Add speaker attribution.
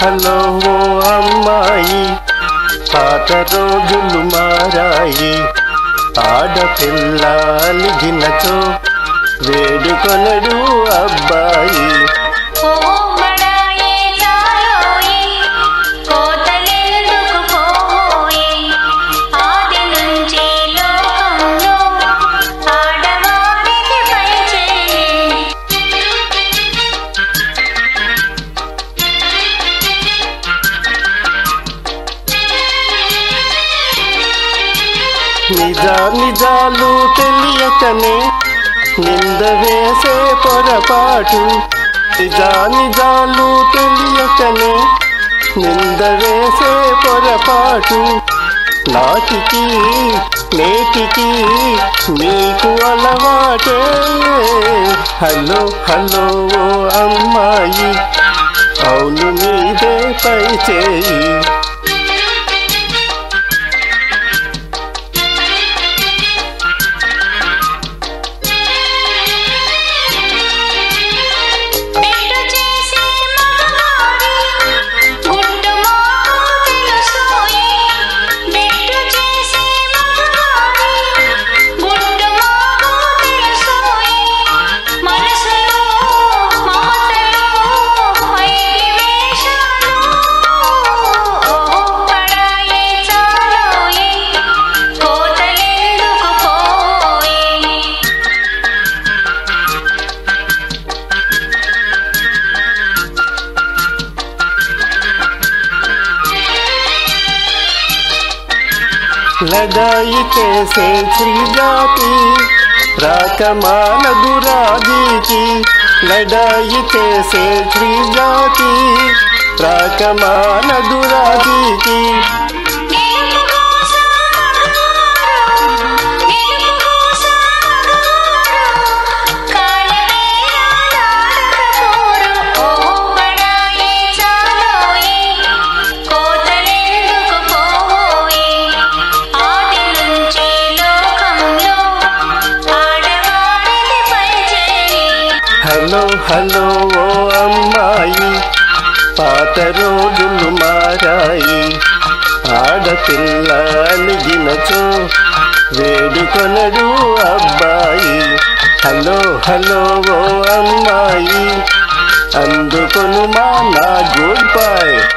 Speaker 1: hello ఓ అమ్మాయి పాత రోజులు మారాయి ఆడపిల్ల అలిగినచో వేడుకొనడు అబ్బాయి
Speaker 2: ఓ బడాయే చాలోయి కోతలెందుకు పోయి ఆది నుంచి లోకంలో ఆడవారికి పై చేయి
Speaker 1: నిజా నిజాలు తెలియకనే నింద వేసే పొరపాటు నిజా నిజాలు తెలియకనే నింద వేసే పొరపాటు నాటికి నేటికి నీకు అలవాటే హలో హలో ఓ అమ్మాయి అవును నీదే పై చేయి
Speaker 2: బిడ్డ చేసే మగవారి గుడ్డు మాకు తెలుసోయి బిడ్డ చేసే మగవారి గుడ్డు మాకు తెలుసోయి మనసులో మమతలో పైకి వేషాలు ఓ పడాయే చాలోయి కోతలెందుకు పోయి
Speaker 1: లడాయి చేసే శ్రీజాతి రాకమానదు రాజీకి లడాయి చేసే శ్రీజాతి రాకమానదు రాజీకి
Speaker 2: గెలుపు కోసమగారు గెలుపు కోసమగారు కాలవేళాడాడకపోరు ఓ పడాయి చాలోయి కోతలెందుకు పోయి ఆది నుంచి లోకంలో ఆడవారిది పైచేయి
Speaker 1: హలో హలో ఓ అమ్మాయి పాత రోజులు మారాయి ఆడపిల్ల అలిగినచో వేడుకొనడు అబ్బాయి హలో హలో ఓ అమ్మాయి అందుకొను మా నా గుడ్ బై